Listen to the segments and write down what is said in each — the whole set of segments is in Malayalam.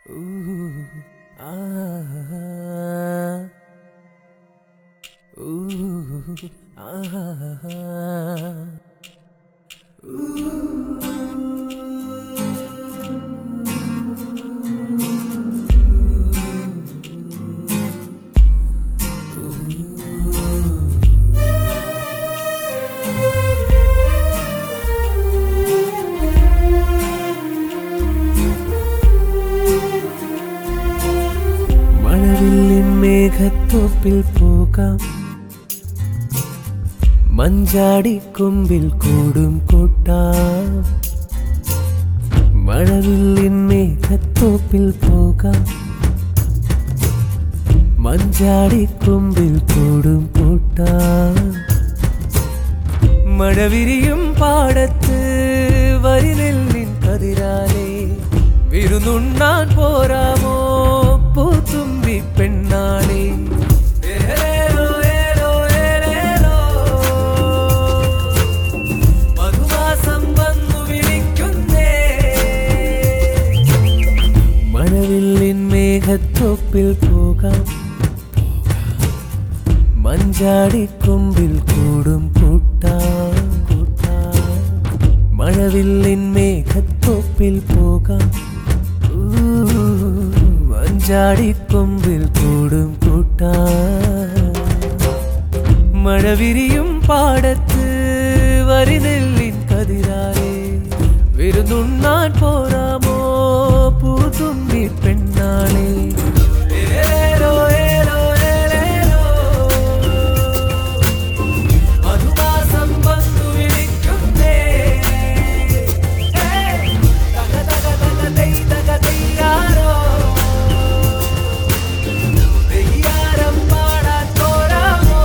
Ooh, ah, ooh, ah. മഴവില്ലിൻ മേഘത്തോപ്പിൽ പോകാം മഞ്ചാടിക്കൊമ്പിൽ കൂടും കൂട്ടാം മഴവില്ലിൻ മേഘത്തോപ്പിൽ പോകാം മഞ്ചാടിക്കൊമ്പിൽ കൂടും കൂട്ടാം മഴവിരിയും പാടത്ത് വരിനെല്ലിൻ കതിരാലേ വിരുന്നുണ്ണാൻ പോരാമോ പൂത്തുമ്പി പെണ്ണാളേ ഏലേലോ, ഏലോ, ഏലേലോ. മധുമാസം വന്നു വിളിക്കുന്നേ മഴവില്ലിൻ മേഘത്തോപ്പിൽ പോകാം മഞ്ചാടിക്കൊമ്പിൽ കൂടും കൂട്ടാം കൂട്ടാം മഴവില്ലിൻ മേഘത്തോപ്പിൽ പോകാം ഊ, മഞ്ചാടിക്കൊമ്പിൽ കൂടും കൂട്ടാം മഴവിരിയും പാടത്ത് വരിനെല്ലിൻ കതിരാലേ വിരുന്നുണ്ണാൻ പോരാമോ പൂതുമ്പി പെണ്ണാളേ ഏലേലോ, ഏലോ, ഏലേലോ. മധുമാസം വന്നു വിളിക്കുന്നേ. ഏയ്, തക, തക, തക, തൈ, തക, തെയ്യാരോ. തെയ്യാരം പാടാൻ പോരാമോ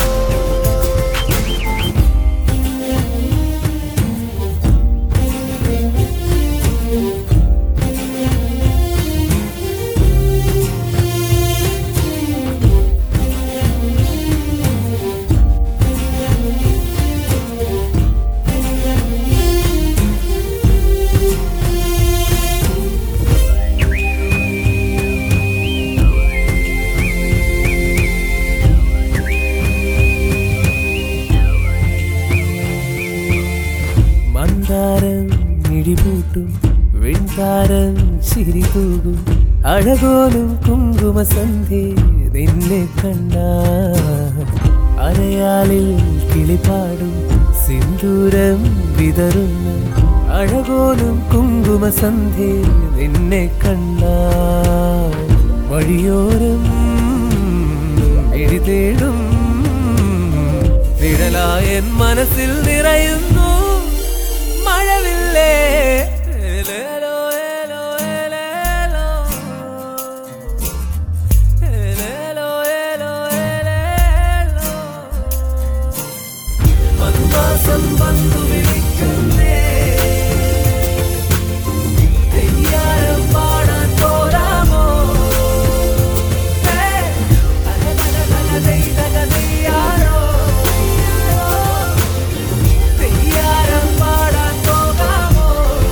മന്ദാരം ഇടിപൂട്ടും വെൺതാരം ചിരി തൂകും അഴകോലും കുങ്കുമസന്ധി നിന്നെ കണ്ട അരയാലിൽ കിളിപാടും സിന്ദൂരം വിതറുന്നു അഴകോലും കുങ്കുമസന്ധി നിന്നെ കണ്ട വഴിയോരം എഴുതേടും നിഴലായൻ മനസ്സിൽ നിറയുന്നു മഴവില്ലേ ഏലേലോ, ഏലോ, ഏലേലോ. ഏലേലോ, ഏലോ, ഏലേലോ. മധുമാസം വന്നു വിളിക്കുന്നേ തെയ്യാരം പാടാൻ പോരാമോ ഏയ്, തക, തക, തക, തെയ്, തക, തെയ്യാരോ. തെയ്യാരം പാടാൻ പോകാമോ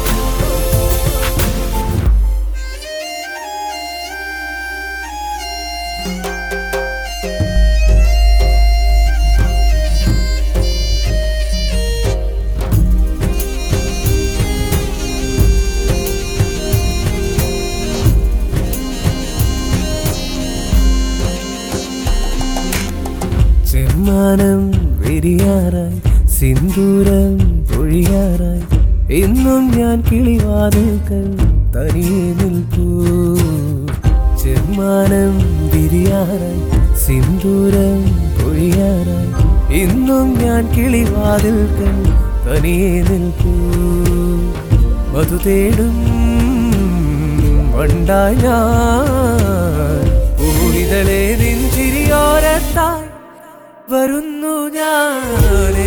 ചെമ്മാനം വെരിയാറായി സിന്ദൂരം പൊഴിയാറായി എന്നും ഞാൻ കിളിവാതുക്കൾ തനിയെ നിൽപ്പൂ ചെമ്മാനം വിരിയാറായി സിന്ദൂരം പൊഴിയാറായി ഇന്നും ഞാൻ കിളിവാതിൽക്കൽ തനിയെ നിൽപ്പൂ മധു തേടും വണ്ടായി ഞാൻ പൂവിതളെ നെഞ്ചിരിയോരത്തായി വരുന്നു ഞാൻ